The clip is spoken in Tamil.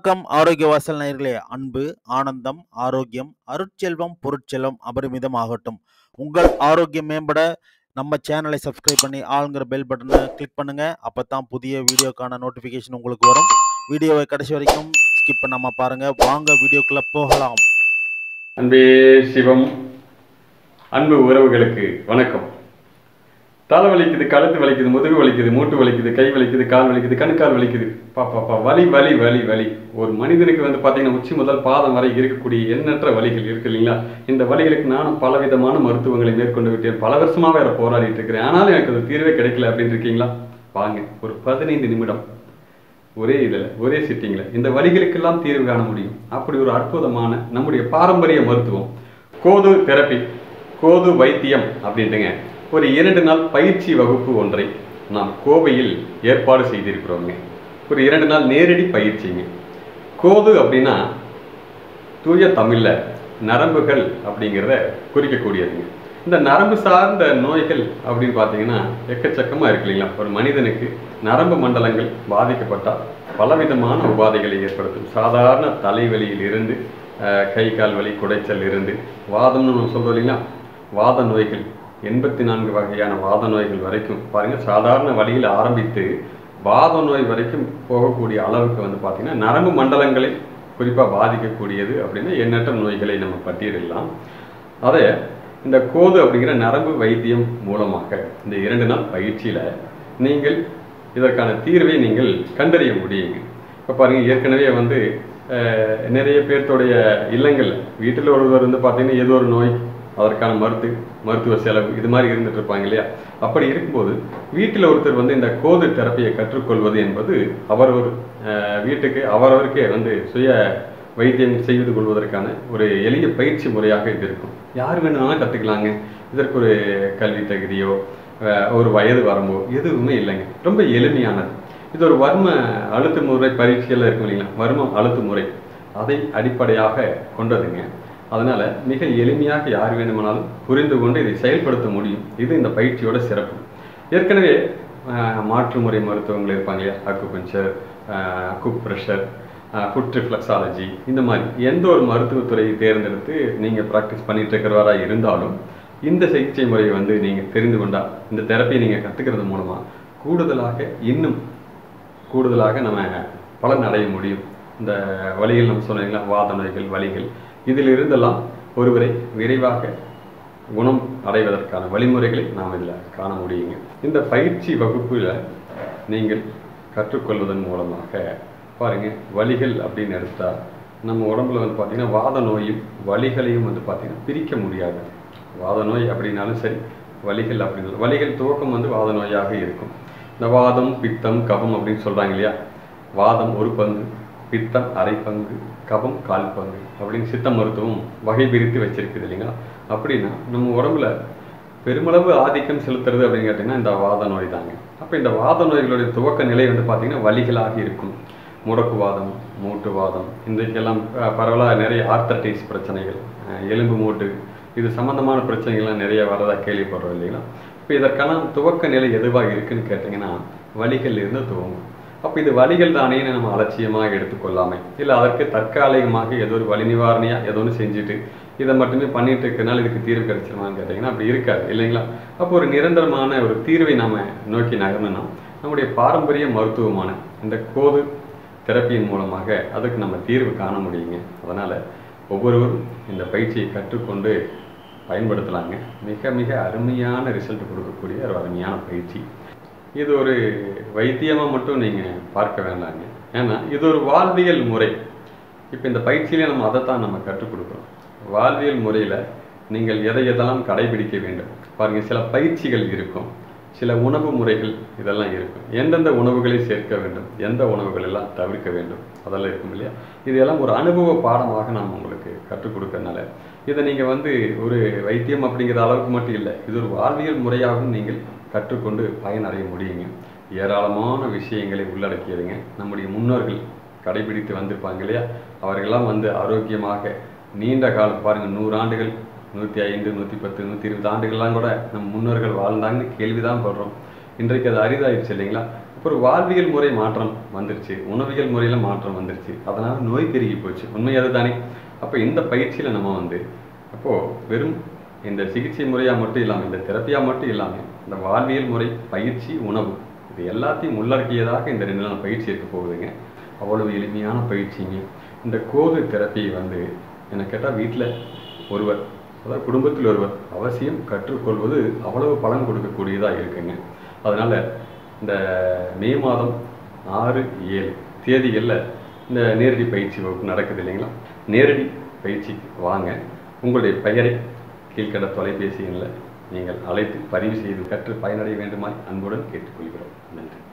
வணக்கம் ஆரோக்கிய வாசல் நேயர்களே அன்பு ஆனந்தம் ஆரோக்கியம் அருட்செல்வம் பொருட்செல்வம் அபரிமிதம் ஆகட்டும் உங்கள் ஆரோக்கியம் மேம்பட நம்ம சேனலை சப்ஸ்கிரைப் பண்ணி ஆளுங்கிற பெல் பட்டனை கிளிக் பண்ணுங்க அப்பதான் புதிய வீடியோக்கான நோட்டிஃபிகேஷன் உங்களுக்கு வரும் வீடியோவை கடைசி வரைக்கும் ஸ்கிப் பண்ணாம பாருங்க வாங்க வீடியோக்குள்ள போகலாம் அன்பே சிவம் அன்பு உறவுகளுக்கு வணக்கம் தலை வலிக்குது கழுத்து வலிக்குது முதுகு வலிக்குது மூட்டு வலிக்குது கை வலிக்குது கால் வலிக்குது கணுக்கால் வலிக்குது பா பா பா வலி வலி வலி வலி ஒரு மனிதனுக்கு வந்து பார்த்தீங்கன்னா உச்சி முதல் பாதம் வரை இருக்கக்கூடிய எண்ணற்ற வலிகள் இருக்கு இல்லைங்களா இந்த வலிகளுக்கு நானும் பலவிதமான மருத்துவங்களை மேற்கொண்டு விட்டேன் பல வருஷமா வேற போராடிட்டு இருக்கிறேன் ஆனாலும் எனக்கு அது தீர்வே கிடைக்கல அப்படின்னு இருக்கீங்களா வாங்க ஒரு பதினைந்து நிமிடம் ஒரே இதில் ஒரே சிட்டிங்கில் இந்த வலிகளுக்கெல்லாம் தீர்வு காண முடியும் அப்படி ஒரு அற்புதமான நம்முடைய பாரம்பரிய மருத்துவம் கோது தெரப்பி கோது வைத்தியம் அப்படின்ட்டுங்க ஒரு இரண்டு நாள் பயிற்சி வகுப்பு ஒன்றை நாம் கோவையில் ஏற்பாடு செய்திருக்கிறோங்க ஒரு இரண்டு நாள் நேரடி பயிற்சிங்க கோது அப்படின்னா தூய தமிழில் நரம்புகள் அப்படிங்கிறத குறிக்கக்கூடியதுங்க இந்த நரம்பு சார்ந்த நோய்கள் அப்படின்னு பார்த்தீங்கன்னா எக்கச்சக்கமாக இருக்கு இல்லைங்களா ஒரு மனிதனுக்கு நரம்பு மண்டலங்கள் பாதிக்கப்பட்டால் பலவிதமான உபாதைகளை ஏற்படுத்தும் சாதாரண தலைவலியில் இருந்து அஹ், கை கால் வலி குடைச்சல் இருந்து வாதம்னு நம்ம சொல்கிறோம் இல்லைங்களா வாத நோய்கள் எண்பத்தி நான்கு வகையான வாத நோய்கள் வரைக்கும் பாருங்கள் சாதாரண வழியில் ஆரம்பித்து வாத நோய் வரைக்கும் போகக்கூடிய அளவுக்கு வந்து பார்த்திங்கன்னா நரம்பு மண்டலங்களை குறிப்பாக பாதிக்கக்கூடியது அப்படின்னா எண்ணற்ற நோய்களை நம்ம பட்டியலிடலாம் அதை இந்த கோது அப்படிங்கிற நரம்பு வைத்தியம் மூலமாக இந்த இரண்டு நாள் பயிற்சியில் நீங்கள் இதற்கான தீர்வை நீங்கள் கண்டறிய முடியுங்க இப்போ பாருங்கள் ஏற்கனவே வந்து அஹ், நிறைய பேர்த்தோடைய இல்லங்கள் வீட்டில் ஒருவர் வந்து பார்த்தீங்கன்னா ஏதோ ஒரு நோய் அதற்கான மருத்து மருத்துவ செலவு இது மாதிரி இருந்துட்டு இருப்பாங்க இல்லையா அப்படி இருக்கும்போது வீட்டில் ஒருத்தர் வந்து இந்த கோது தெரப்பியை கற்றுக்கொள்வது என்பது அவர் ஒரு அஹ், வீட்டுக்கு அவரவருக்கே வந்து சுய வைத்தியம் செய்து கொள்வதற்கான ஒரு எளிய பயிற்சி முறையாக இது இருக்கும் யார் வேணும்னாலும் கற்றுக்கலாங்க இதற்கு ஒரு கல்வி தகுதியோ அஹ், ஒரு வயது வரம்போ எதுவுமே இல்லைங்க ரொம்ப எளிமையானது இது ஒரு வர்ம அழுத்து முறை பரீட்சையில் இருக்கும் இல்லைங்களா வர்ம அழுத்து முறை அதை அடிப்படையாக கொண்டதுங்க அதனால மிக எளிமையாக யார் வேணுமானாலும் புரிந்து கொண்டு இதை செயல்படுத்த முடியும் இது இந்த பயிற்சியோட சிறப்பு ஏற்கனவே அஹ், மாற்று முறை மருத்துவங்கள் இருப்பாங்க இல்லையா acupuncture acupressure foot reflexology இந்த மாதிரி எந்த ஒரு மருத்துவத்துறையை தேர்ந்தெடுத்து நீங்கள் ப்ராக்டிஸ் பண்ணிட்டு இருக்கிறவரா இருந்தாலும் இந்த சிகிச்சை முறையை வந்து நீங்கள் தெரிந்து கொண்டால் இந்த தெரப்பியை நீங்கள் கற்றுக்கிறது மூலமாக கூடுதலாக இன்னும் கூடுதலாக நம்ம பலன் அடைய முடியும் இந்த வழிகள் நம்ம சொன்னீங்களா வாத நோய்கள் வலிகள் இதில் இருந்தெல்லாம் ஒருவரை விரைவாக குணம் அடைவதற்கான வழிமுறைகளை நாம் இதில் காண முடியுங்க இந்த பயிற்சி வகுப்பில் நீங்கள் கற்றுக்கொள்வதன் மூலமாக பாருங்க வலிகள் அப்படின்னு எடுத்தால் நம்ம உடம்புல வந்து பார்த்திங்கன்னா வாத நோயும் வலிகளையும் வந்து பார்த்திங்கன்னா பிரிக்க முடியாது வாத நோய் அப்படின்னாலும் சரி வலிகள் அப்படின்னாலும் வலிகள் துவக்கம் வந்து வாத நோயாக இருக்கும் இந்த வாதம் பித்தம் கபம் அப்படின்னு சொல்கிறாங்க இல்லையா வாதம் ஒரு பங்கு பித்தம் அரை பங்கு கபம் கால் பங்கு அப்படின்னு சித்த மருத்துவம் வகை பிரித்து வச்சிருக்குது இல்லைங்களா அப்படின்னா நம்ம உடம்புல பெருமளவு ஆதிக்கம் செலுத்துறது அப்படின்னு கேட்டிங்கன்னா இந்த வாத நோய் தாங்க அப்போ இந்த வாத நோய்களுடைய துவக்க நிலை வந்து பார்த்திங்கன்னா வலிகளாக இருக்கும் முடக்குவாதம் மூட்டுவாதம் இன்றைக்கெல்லாம் அஹ், பரவலாக நிறைய ஆர்த்தரைட்டிஸ் பிரச்சனைகள் அஹ், எலும்பு மூட்டு இது சம்பந்தமான பிரச்சனைகள்லாம் நிறைய வரதா கேள்விப்படுறோம் இல்லைங்களா இப்போ இதற்கான துவக்க நிலை எதுவாக இருக்குன்னு கேட்டிங்கன்னா வலிகள் இருந்து துவங்கும் அப்போ இது வலிகள் தானேன்னு நம்ம அலட்சியமாக எடுத்துக்கொள்ளாமை இல்லை அதற்கு தற்காலிகமாக ஏதோ ஒரு வலி நிவாரணியாக ஏதோ ஒன்று செஞ்சுட்டு இதை மட்டுமே பண்ணிட்டு இருக்கனால இதுக்கு தீர்வு கிடைச்சிருமான்னு கேட்டிங்கன்னா அப்படி இருக்காது இல்லைங்களா அப்போ ஒரு நிரந்தரமான ஒரு தீர்வை நாம் நோக்கி நகரணும்னா நம்முடைய பாரம்பரிய மருத்துவமான இந்த கோது தெரப்பியின் மூலமாக அதுக்கு நம்ம தீர்வு காண முடியுங்க அதனால் ஒவ்வொருவரும் இந்த பயிற்சியை கற்றுக்கொண்டு பயன்படுத்தலாங்க மிக மிக அருமையான ரிசல்ட் கொடுக்கக்கூடிய ஒரு அருமையான பயிற்சி இது ஒரு வைத்தியமாக மட்டும் நீங்கள் பார்க்க வேண்டாங்க ஏன்னா இது ஒரு வாழ்வியல் முறை இப்போ இந்த பயிற்சியிலே நம்ம அதைத்தான் நம்ம கற்றுக் கொடுக்குறோம் வாழ்வியல் முறையில் நீங்கள் எதை எதெல்லாம் கடைபிடிக்க வேண்டும் பாருங்கள் சில பயிற்சிகள் இருக்கும் சில உணவு முறைகள் இதெல்லாம் இருக்கும் எந்தெந்த உணவுகளை சேர்க்க வேண்டும் எந்த உணவுகள் எல்லாம் தவிர்க்க வேண்டும் அதெல்லாம் இருக்கும் இல்லையா இதெல்லாம் ஒரு அனுபவ பாடமாக நாம் உங்களுக்கு கற்றுக் கொடுக்கறனால இதை நீங்கள் வந்து ஒரு வைத்தியம் அப்படிங்கிற அளவுக்கு மட்டும் இல்லை இது ஒரு வாழ்வியல் முறையாகவும் நீங்கள் கற்றுக்கொண்டு பயனடைய முடியுங்க ஏராளமான விஷயங்களை உள்ளடக்கியதுங்க நம்முடைய முன்னோர்கள் கடைபிடித்து வந்திருப்பாங்க இல்லையா அவர்களெல்லாம் வந்து ஆரோக்கியமாக நீண்ட காலம் பாருங்கள் நூறு ஆண்டுகள் நூற்றி ஐந்து நூற்றி பத்து நூற்றி இருபது ஆண்டுகள்லாம் கூட நம் முன்னோர்கள் வாழ்ந்தாங்கன்னு கேள்விதான் படுறோம் இன்றைக்கு அது அரிதாயிடுச்சு இல்லைங்களா அப்புறம் வாழ்வியல் முறை மாற்றம் வந்துருச்சு உணவியல் முறையில் மாற்றம் வந்துருச்சு அதனால் நோய் பெருகி போச்சு உண்மை அதுதானே அப்போ இந்த பயிற்சியில் நம்ம வந்து அப்போது வெறும் இந்த சிகிச்சை முறையாக மட்டும் இல்லாமல் இந்த தெரப்பியாக மட்டும் இல்லாமல் இந்த வாழ்வியல் முறை பயிற்சி உணவு இது எல்லாத்தையும் உள்ளடக்கியதாக இந்த ரெண்டு நாள் பயிற்சி இருக்க போகுதுங்க அவ்வளவு எளிமையான பயிற்சிங்க இந்த கோது தெரப்பி வந்து என்ன கேட்டால் வீட்டில் ஒருவர் அதாவது குடும்பத்தில் ஒருவர் அவசியம் கற்றுக்கொள்வது அவ்வளவு பலன் கொடுக்கக்கூடியதாக இருக்குங்க அதனால் இந்த மே மாதம் ஆறு ஏழு தேதிகளில் இந்த நேரடி பயிற்சி வகுப்பு நடக்குது இல்லைங்களா நேரடி பயிற்சிக்கு வாங்க உங்களுடைய பெயரை கீழ்க்கண்ட தொலைபேசி எண்ணில் நீங்கள் அழைத்து பதிவு செய்து கற்று பயனடைய வேண்டுமாய் அன்புடன் கேட்டுக்கொள்கிறோம் நன்றி